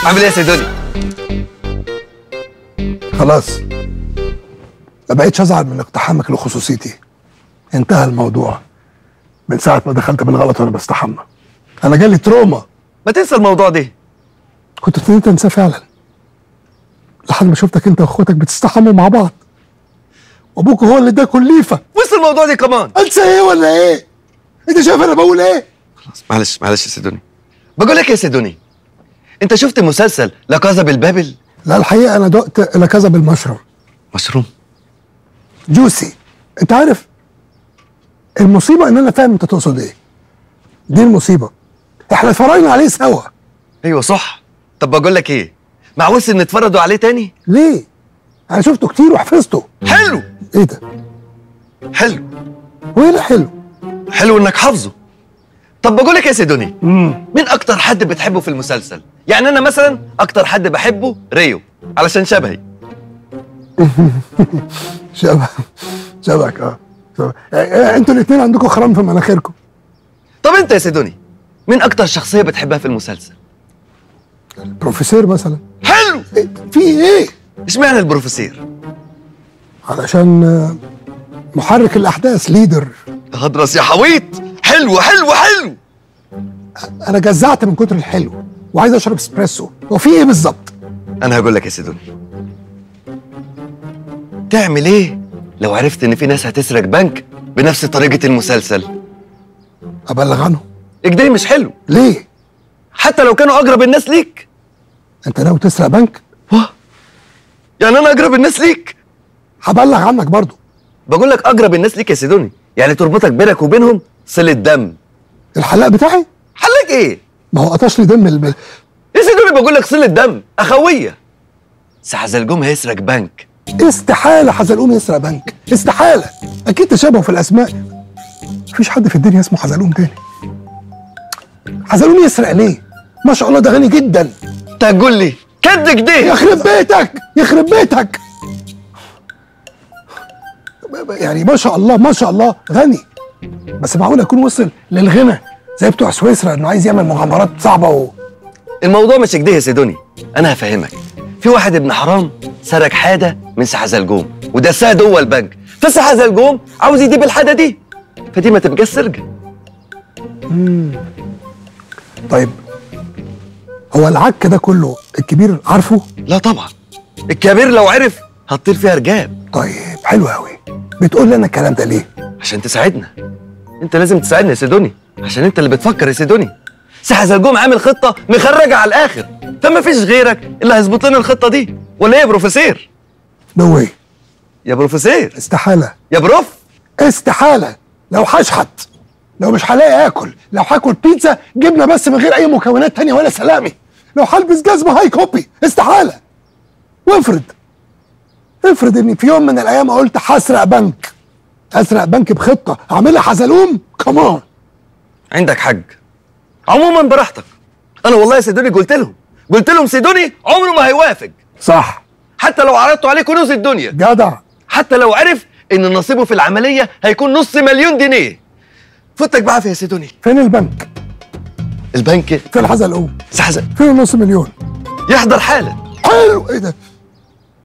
عامل ايه يا سيدوني خلاص ما بقيتش ازعل من اقتحامك لخصوصيتي انتهى الموضوع من ساعة ما دخلت بالغلط وانا بستحمى انا جالي تروما ما تنسى الموضوع ده كنت ابتديت انساه فعلا لحد ما شفتك انت واخواتك بتستحموا مع بعض وابوك هو اللي اداكوا الليفه وصل الموضوع ده كمان انسى ايه ولا ايه انت شايف انا بقول ايه خلاص معلش معلش يا سيدوني بقول لك يا سيدوني انت شفت مسلسل لا كازا بالبابل لا الحقيقه انا دقت لكذا بالمشروم مشروم جوسي انت عارف المصيبه ان انا فاهم انت تقصد ايه دي المصيبه احنا اتفرجنا عليه سوا ايوه صح طب بقول لك ايه معقولش ان اتفرجوا عليه تاني ليه انا شفته كتير وحفظته حلو ايه ده حلو وايه اللي حلو حلو انك حافظه طب بقول لك يا سيدوني مين اكتر حد بتحبه في المسلسل يعني انا مثلا اكتر حد بحبه ريو علشان شبهي شبه شبك اه شبه. اه، انتوا الاثنين عندكم خرام في مناخيركم طب انت يا سيدوني مين اكتر شخصيه بتحبها في المسلسل بروفيسور مثلا حلو إيه، في ايه اشمعنى البروفيسور علشان اه، محرك الاحداث ليدر هدرس يا حويط حلو حلو حلو انا جزعت من كتر الحلو وعايز اشرب اسبريسو هو في ايه بالظبط انا هقول لك يا سيدوني تعمل ايه لو عرفت ان في ناس هتسرق بنك بنفس طريقه المسلسل ابلغ عنه كده مش حلو ليه حتى لو كانوا اقرب الناس ليك انت ناوي تسرق بنك واه يعني انا اقرب الناس ليك هبلغ عنك برضو بقول لك اقرب الناس ليك يا سيدوني يعني تربطك بينك وبينهم صله دم الحلاق بتاعي حلك ايه ما هو قطش لي دم الب... يا سيدوني بقول لك صله دم اخويه سحزلجوم هيسرق بنك استحاله حزلقوم يسرق بنك استحاله اكيد تشابهوا في الاسماء مفيش حد في الدنيا اسمه حزلقوم تاني حزلقوم يسرق ليه ما شاء الله ده غني جدا انت هتقول لي كد كده يخرب بيتك يخرب بيتك يعني ما شاء الله ما شاء الله غني بس معقول يكون وصل للغنى زي بتوع سويسرا انه عايز يعمل مغامرات صعبه و... الموضوع مش كده يا سيدوني انا هفهمك في واحد ابن حرام سرق حاجه من سحزلجوم ودسها جوه البنك فسحزلجوم عاوز يجيب الحاجه دي فدي ما تبقاش سرقه طيب هو العك ده كله الكبير عارفه لا طبعا الكبير لو عرف هتطير فيها رجاب طيب حلو قوي بتقول لي انا الكلام ده ليه عشان تساعدنا انت لازم تساعدنا يا سيدوني عشان انت اللي بتفكر يا سيدوني سحزلجوم عامل خطه مخرجه على الاخر فما فيش غيرك اللي هيظبط لنا الخطه دي ولا ايه يا بروفيسور نو واي يا بروفيسور استحاله يا بروف استحاله لو هشحت لو مش هلاقي اكل لو هاكل بيتزا جبنه بس من غير اي مكونات تانية ولا سلامي لو هلبس جزمه هاي كوبي استحاله وافرض افرض اني في يوم من الايام قلت هسرق بنك اسرق بنك بخطه اعملها حزلوم كمان عندك حق عموما براحتك انا والله يا سيدوني قلت لهم قلت لهم سيدوني عمره ما هيوافق صح حتى لو عرضتوا عليه كنوز الدنيا جدع حتى لو عرف ان نصيبه في العمليه هيكون نص مليون جنيه فوتك بعافيه يا سيدوني فين البنك البنك فين الحزلقوم سحزق فين النص مليون يحضر حالا حلو ايه ده